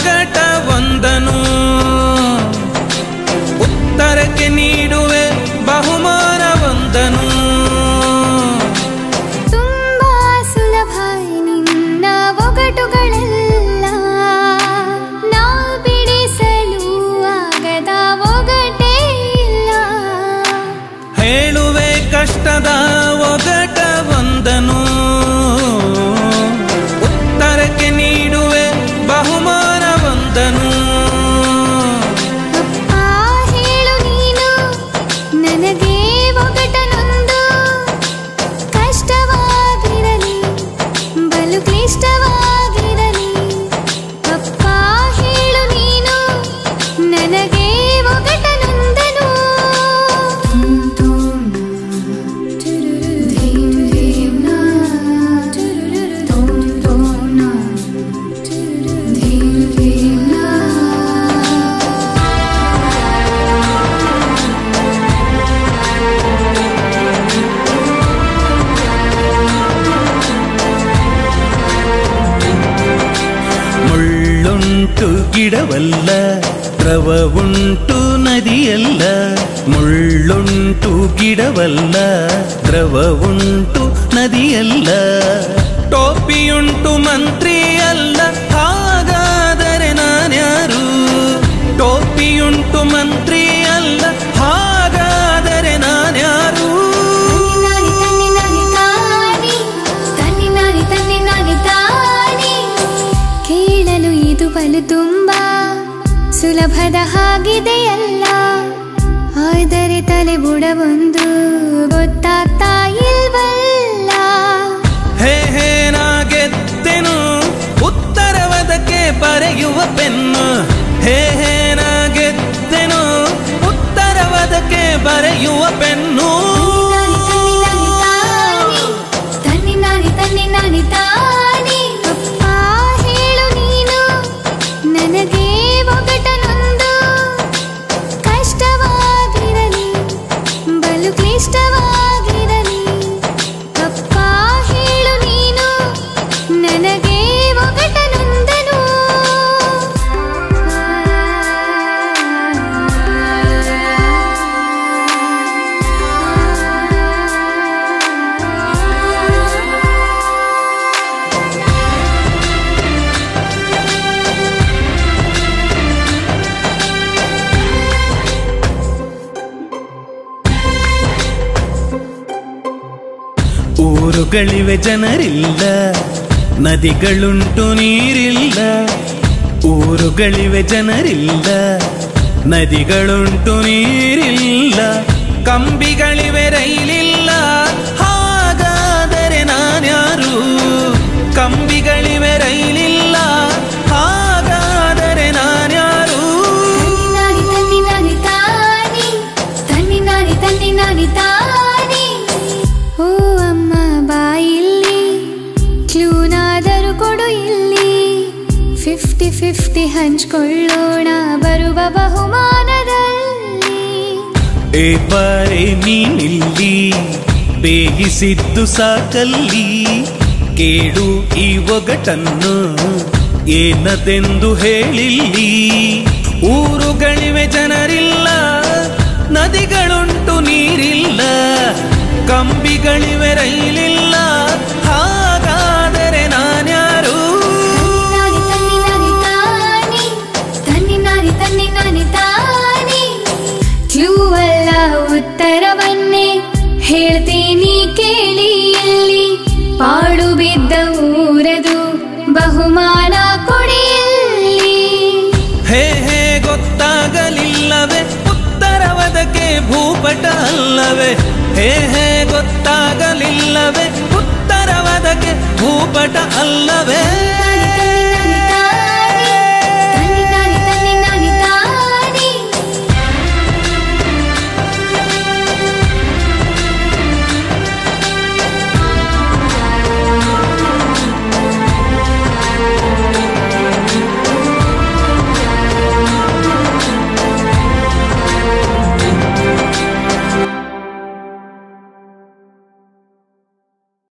ಒಗಟ ಒಂದನು ಉತ್ತರಕ್ಕೆ ನೀಡುವೆ ಬಹುಮಾನ ಒಂದನು ತುಂಬಾ ಸುಲಭ ನಿನ್ನ ಒಗಟುಗಳೆಲ್ಲ ನಾ ಬಿಡಿಸಲು ಆಗದ ಒಗಟೇ ಇಲ್ಲ ಹೇಳುವೆ ಕಷ್ಟದ ಒಗಟ ಒಂದನು ಉತ್ತರಕ್ಕೆ ನೀಡುವೆ ಬಹುಮಾನ ಒಂದನು ಅಪ್ಪ ಹೇಳು ನೀನು ನನಗೆ ಒಗಟನೊಂದು ಕಷ್ಟವಾಗಿರಲಿ ಬಲು ಕ್ಲಿಷ್ಟವಾಗಿರಲಿ ಅಪ್ಪ ಹೇಳು ನೀನು ನನಗೆ ಒಗಟನೊಂದನು ಮುಳ್ಳುಂಟು ಗಿಡವಲ್ಲ ದ್ರವ ಉಂಟು ನದಿಯಲ್ಲ ಮುಳ್ಳುಂಟು ಗಿಡವಲ್ಲ ದ್ರವ ಉಂಟು ನದಿಯಲ್ಲ ಟೋಪಿಯುಂಟು ಮಂತ್ರಿ ಅಲ್ಲ ಹಾಗಾದರೆ ನಾನ್ಯಾರು ಟೋಪಿಯುಂಟು ಮಂತ್ರಿ ಅಲ್ಲ ಹಾಗಾದರೆ ನಾನ್ಯಾರು ತನ್ನಿ ನಾನಿ ತಾನಿ ತನ್ನಿ ನಾನಿ ತನ್ನಿ ನಾನಿ ತಾನಿ ಕೇಳಲು ಇದು ಬಲು ತುಂಬಾ ಸುಲಭದ ಹಾಗಿದೆಯಲ್ಲ ಆದರೆ ತಲೆ ಬುಡವೊಂದು ಗೊತ್ತಾಗ್ತಾ ಇಲ್ವಲ್ಲ ಹೇ ಹೇ ನಾ ಗೆದ್ದೆನು ಉತ್ತರವದಕ್ಕೆ ಬರೆಯುವ ಪೆನ್ನು ಹೇ ಹೇ ನಾ ಗೆದ್ದೆನು ಉತ್ತರವದಕ್ಕೆ ಬರೆಯುವ ಪೆನ್ನು ತನ್ನಿ ನಾನಿ ತನ್ನಿ ನಾನಿ ತಾನಿ ಅಪ್ಪ ಹೇಳು ನೀನು ನನಗೆ ಒಗಟನೊಂದು ಕಷ್ಟವಾಗಿರಲಿ ಬಲು ಕ್ಲಿಷ್ಟವಾಗಿರಲಿ ಅಪ್ಪ ಹೇಳು ನೀನು ನನಗೆ ಒಗಟನೊಂದನು ಊರುಗಳಿವೆ ಜನರಿಲ್ಲ ನದಿಗಳುಂಟು ನೀರಿಲ್ಲ ಊರುಗಳಿವೆ ಜನರಿಲ್ಲ ನದಿಗಳುಂಟು ನೀರಿಲ್ಲ ಕಂಬಿಗಳಿವೆ ರೈಲಿಲ್ಲ ಹಾಗಾದರೆ ನಾನ್ಯಾರು ಕಂಬಿಗಳಿವೆ ರೈಲಿಲ್ಲ ಹಾಗಾದರೆ ನಾನ್ಯಾರು ನಾನಿ ತನ್ನಿ ನಾನಿ ತಾನಿ ತನ್ನಿ ನಾನಿ ತನ್ನಿ ನಾನಿ ತಾನಿ ಓ ಅಮ್ಮ ಬಾಯಿಲ್ಲಿ ಕ್ಲೂನಾದರೂ ಕೊಡು ಇಲ್ಲಿ ಫಿಫ್ಟಿ ಫಿಫ್ಟಿ ಹಂಚ್ಕೊಳ್ಳೋಣ ಬರುವ ಬಹುಮಾನದಲ್ಲಿ ಏ ಬಾರೆ ನೀನಿಲ್ಲಿ ಬೇಯಿಸಿದ್ದು ಸಾಕಲ್ಲಿ ಕೇಳು ಈ ಒಗಟನ್ನು ಏನದೆಂದು ಹೇಳಿಲ್ಲಿ ಊರುಗಳಿವೆ ಜನರಿಲ್ಲ ನದಿಗಳುಂಟು ನೀರಿಲ್ಲ ಕಂಬಿಗಳಿವೆ ರೈಲಿಲ್ಲ ಹಾಗಾದರೆ ನಾನ್ಯಾರು ನಾನಿ ತನ್ನಿ ನಾನಿ ತಾನಿ ತನ್ನಿ ನಾನಿ ತನ್ನಿ ನಾನಿ ತಾನಿ ಕ್ಲೂ ಅಲ್ಲ ಉತ್ತರವನ್ನೇ ಹೇಳ್ತೀನಿ ಕೇಳಿ ಇಲ್ಲಿ ಪಾಡು ಬಿದ್ದ ಊರದು ಬಹುಮಾನ ಕೊಡಿ ಇಲ್ಲಿ ಹೇ ಹೇ ಗೊತ್ತಾಗಲಿಲ್ಲವೇ ಉತ್ತರವದಕ್ಕೆ ಭೂಪಟ ಅಲ್ಲವೇ ಹೇ ಹೇ ಗೊತ್ತಾಗಲಿಲ್ಲವೇ ಉತ್ತರವದಕ್ಕೆ ಭೂಪಟ ಅಲ್ಲವೇ